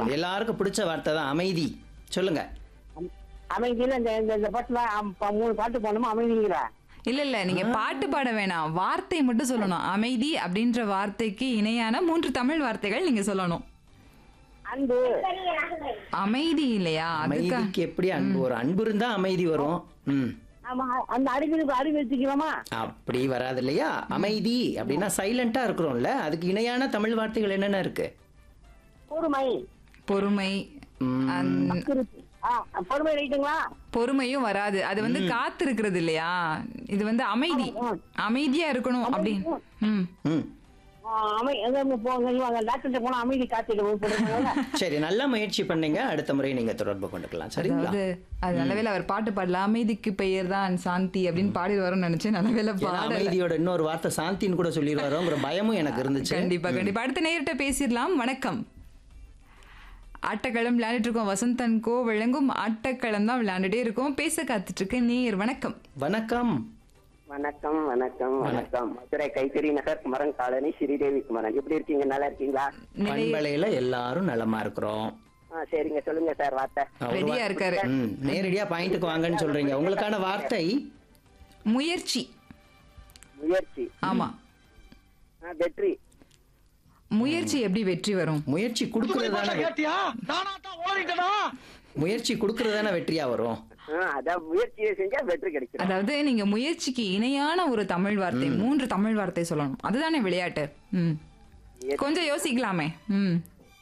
சொல் எல்லாருக்கும் பிடிச்ச வார்த்தை தான் அமைதி சொல்லுங்க அமைதியில இந்த இந்த- இந்த பாட்டுல அம், ப- மூணு பாட்டு போனோமா அமைதிங்கிற இல்ல இல்ல நீங்க பாட்டு பாட வேணாம் வார்த்தை மட்டும் சொல்லணும் அமைதி அப்படின்ற வார்த்தைக்கு இணையான மூன்று தமிழ் வார்த்தைகள் நீங்க சொல்லணும் அன்பு அமைதி இல்லையா அதுக்கா அமைதிக்கு எப்படி அன்பு வரும் அன்பு இருந்தா அமைதி வரும் ம் ஆமா அந்த அறிவிற்கு அறிவு வச்சுக்கலாமா அப்படி வராது இல்லையா அமைதி அப்படின்னா சைலண்டா இருக்கிறோம்ல அதுக்கு இணையான தமிழ் வார்த்தைகள் என்னென்ன இருக்கு பொறுமை பொறுமை ம், அந்- திருப்தி. ஆ, பொறுமை ரைட்டுங்களா பொறுமையும் வராது அது வந்து காத்து இருக்கிறது இல்லையா இது வந்து அமைதி அமைதியா இருக்கணும் அப்படின்னு ம் ம். ஆ, அமை எங்க போங்க இவங்க டாக்டர்கிட்ட போனா அமைதி காத்திட்டு போடுறாங்க சரி நல்ல முயற்சி பண்ணீங்க அடுத்த முறை நீங்க தொடர்பு கொண்டுக்கலாம் சரிங்களா அதாவது அது நல்லவேளை அவர் பாட்டு பாடல அமைதிக்கு பெயர் தான் சாந்தி அப்படின்னு பாடிடுவாருன்னு நினைச்சேன் நல்லவேளை ஏன்னா பாடல அமைதியோட இன்னொரு வார்த்தை சாந்தின்னு கூட சொல்லிடுவாரோங்கிற பயமும் எனக்கு இருந்துச்சு கண்டிப்பா கண்டிப்பா அடுத்த நேரிட்ட பேசிடலாம் வணக்கம் ஆட்டக்களம் விளையாண்டுட்டு இருக்கோம் வசந்தன் கோ விளங்கும் ஆட்டக்களம் தான் விளையாண்டுட்டே இருக்கோம் பேச காத்துட்டு இருக்கு நேர் வணக்கம் வணக்கம் வணக்கம் வணக்கம் வணக்கம் மதுரை கைத்தறி நகர் குமரன் காலனி ஸ்ரீதேவி குமரன் எப்படி இருக்கீங்க நல்லா இருக்கீங்களா பண்பலையில எல்லாரும் நலமா இருக்கிறோம் ஆ சரிங்க சொல்லுங்க சார் வார்த்தை ஒரு ரெடியா வா- இருக்காரு ம், நேரடியா பாயிண்ட்டுக்கு வாங்கன்னு சொல்றீங்க உங்களுக்கான வார்த்தை முயற்சி முயற்சி ஆமா ஆ, வெற்றி முயற்சி எப்படி வெற்றி வரும் முயற்சி கொடுக்கறதான கேட்டியா நானா தான் ஓடிட்டனா முயற்சி கொடுக்கறதான வெற்றியா வரும் ஆ, அதான் முயற்சியை செஞ்சா வெற்றி கிடைக்கும் அதாவது நீங்க முயற்சிக்கு இணையான ஒரு தமிழ் வார்த்தை மூன்று தமிழ் வார்த்தை சொல்லணும் அதுதானே விளையாட்டு ம் கொஞ்சம் யோசிக்கலாமே ம்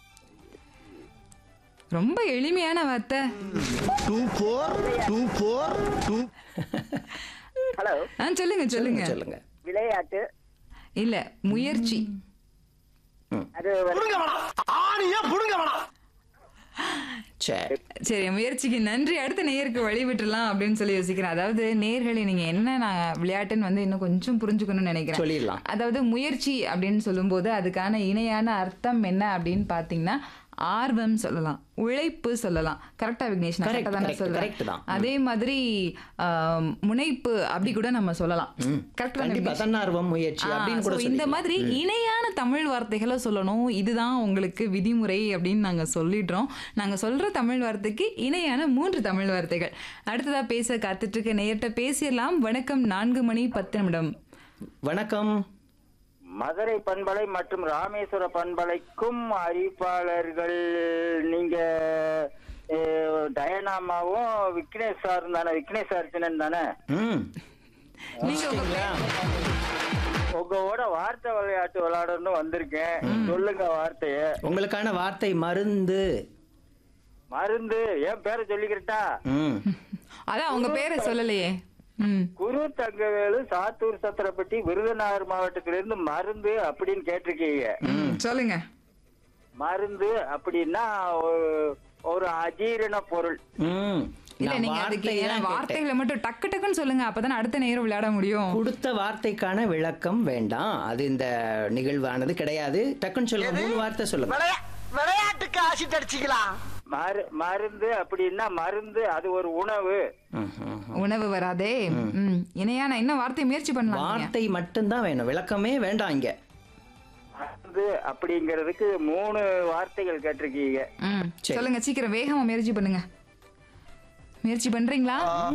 ரொம்ப எளிமையான வார்த்தை two four two four hello ஹலோ ஆ சொல்லுங்க சொல்லுங்க சொல்லுங்க விளையாட்டு இல்ல முயற்சி அது வந்து புடுங்க வேணாம் ஆணியே புடுங்க வேணாம் சரி சரி முயற்சிக்கு நன்றி அடுத்த நேருக்கு வழி விட்டுலாம் அப்படின்னு சொல்லி யோசிக்கிறேன் அதாவது நேர்களை நீங்க என்ன நான் விளையாட்டுன்னு வந்து இன்னும் கொஞ்சம் புரிஞ்சுக்கணும்னு நினைக்கிறேன் சொல்லிடலாம் அதாவது முயற்சி அப்படின்னு சொல்லும்போது அதுக்கான இணையான அர்த்தம் என்ன அப்படின்னு பாத்தீங்கன்னா ஆர்வம் சொல்லலாம் உழைப்பு சொல்லலாம் கரெக்டா விக்னேஷ் நான் Correct, correct தானே correct, சொல்றேன் correct தான். அதே மாதிரி ஆம், முனைப்பு அப்படி கூட நம்ம சொல்லலாம் கரெக்ட் கண்டிப்பா தன்னார்வம் முயற்சி அப்படின்னு கூட இந்த சொல்லிக்கலாம். மாதிரி இணையான தமிழ் வார்த்தைகளை சொல்லணும் இதுதான் உங்களுக்கு விதிமுறை அப்படின்னு நாங்க சொல்லிடுறோம் நாங்க சொல்ற தமிழ் வார்த்தைக்கு இணையான மூன்று தமிழ் வார்த்தைகள் அடுத்ததா பேச காத்துட்டு இருக்க நேர்கிட்ட பேசிடலாம் வணக்கம் நான்கு மணி பத்து நிமிடம் வணக்கம் மதுரை பண்பலை மற்றும் ராமேஸ்வர பண்பலைக்கும் அறிவிப்பாளர்கள் நீங்க அஹ், டயனாமாவும் விக்னேஷ் சார் தானே விக்னேஷ் அர்ச்சனன் தானே ம் நீங்க உங்க பேர் உங்களோட வார்த்தை விளையாட்டு விளையாடணும்னு வந்திருக்கேன் சொல்லுங்க வார்த்தைய உங்களுக்கான வார்த்தை மருந்து மருந்து என் பேரை சொல்லிக்கிறட்டா ம் அதான் உங்க பேரை சொல்லலையே ம் குரு தங்கவேலு சாத்தூர் சத்திரப்பட்டி விருதுநகர் மாவட்டத்திலிருந்து மருந்து அப்படின்னு கேட்டிருக்கீங்க ம், சொல்லுங்க மருந்து அப்படின்னா ஒரு- ஒரு அஜீரண பொருள் ம் இல்ல நான் நீங்க அதுக்கு வார்த்தையை ஏன்னா தான் கேட்டேன். வார்த்தைகளை மட்டும் டக்கு டக்குன்னு சொல்லுங்க அப்பதான் அடுத்த நேரம் விளையாட முடியும் கொடுத்த வார்த்தைக்கான விளக்கம் வேண்டாம் அது இந்த நிகழ்வானது கிடையாது டக்குன்னு சொல்லுங்க மூணு வார்த்தை சொல்லுங்க விளையா- விளையாட்டுக்கு ஆசிட் அடிச்சுக்கலாம் மரு மருந்து அப்படின்னா மருந்து அது ஒரு உணவு ம், ம், ம். உணவு வராதே ம் இணையான இன்னும் வார்த்தை முயற்சி பண்ணலாம் நீங்க. வார்த்தை மட்டும்தான் வேணும் விளக்கமே வேண்டாம் இங்க மருந்து அப்படிங்கிறதுக்கு மூணு வார்த்தைகள் கேட்டிருக்கீங்க ம் சரி. சொல்லுங்க சீக்கிரம் வேகமா முயற்சி பண்ணுங்க முயற்சி பண்றீங்களா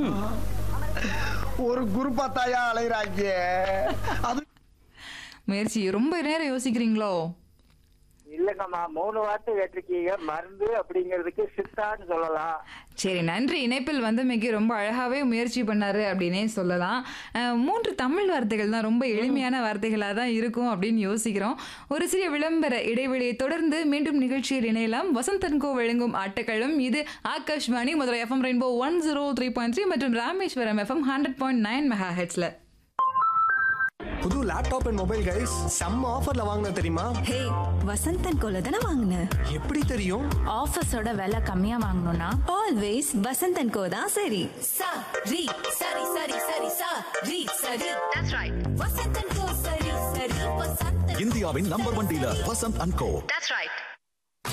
ஒரு குருப்பா தாயா அலைகிறாங்க அது முயற்சி ரொம்ப நேரம் யோசிக்கிறீங்களோ இல்லங்கம்மா மூணு வார்த்தை கேட்டிருக்கீங்க மருந்து அப்படிங்கிறதுக்கு சித்தான்னு சொல்லலாம் சரி நன்றி இணைப்பில் வந்தமைக்கு ரொம்ப அழகாவே முயற்சி பண்ணாரு அப்படின்னே சொல்லலாம் அஹ், மூன்று தமிழ் வார்த்தைகள் தான் ரொம்ப எளிமையான வார்த்தைகளாக தான் இருக்கும் அப்படின்னு யோசிக்கிறோம் ஒரு சிறிய விளம்பர இடைவெளியை தொடர்ந்து மீண்டும் நிகழ்ச்சியில் இணையலாம் வசந்தன்கோ வழங்கும் ஆட்டக்களம் இது Akashvani Madurai FM rainbow one zero three point three மற்றும் Rameswaram FM hundred point nine mega ஹெட்ஸ்ல புது லேப்டாப் அண்ட் மொபைல் கைஸ் செம்ம ஆஃபர்ல வாங்கின தெரியுமா ஹே வசந்தன் கோல தானே வாங்கின எப்படி தெரியும் ஆஃபீஸோட விலை கம்மியா வாங்கணும்னா ஆல்வேஸ் வசந்தன் கோ தான் சரி சா ரி சரி சரி சரி சா ரி சரி தட்ஸ் ரைட் வசந்தன் கோ சரி சரி வசந்தன் இந்தியாவின் number one dealer Vasanth and co that's right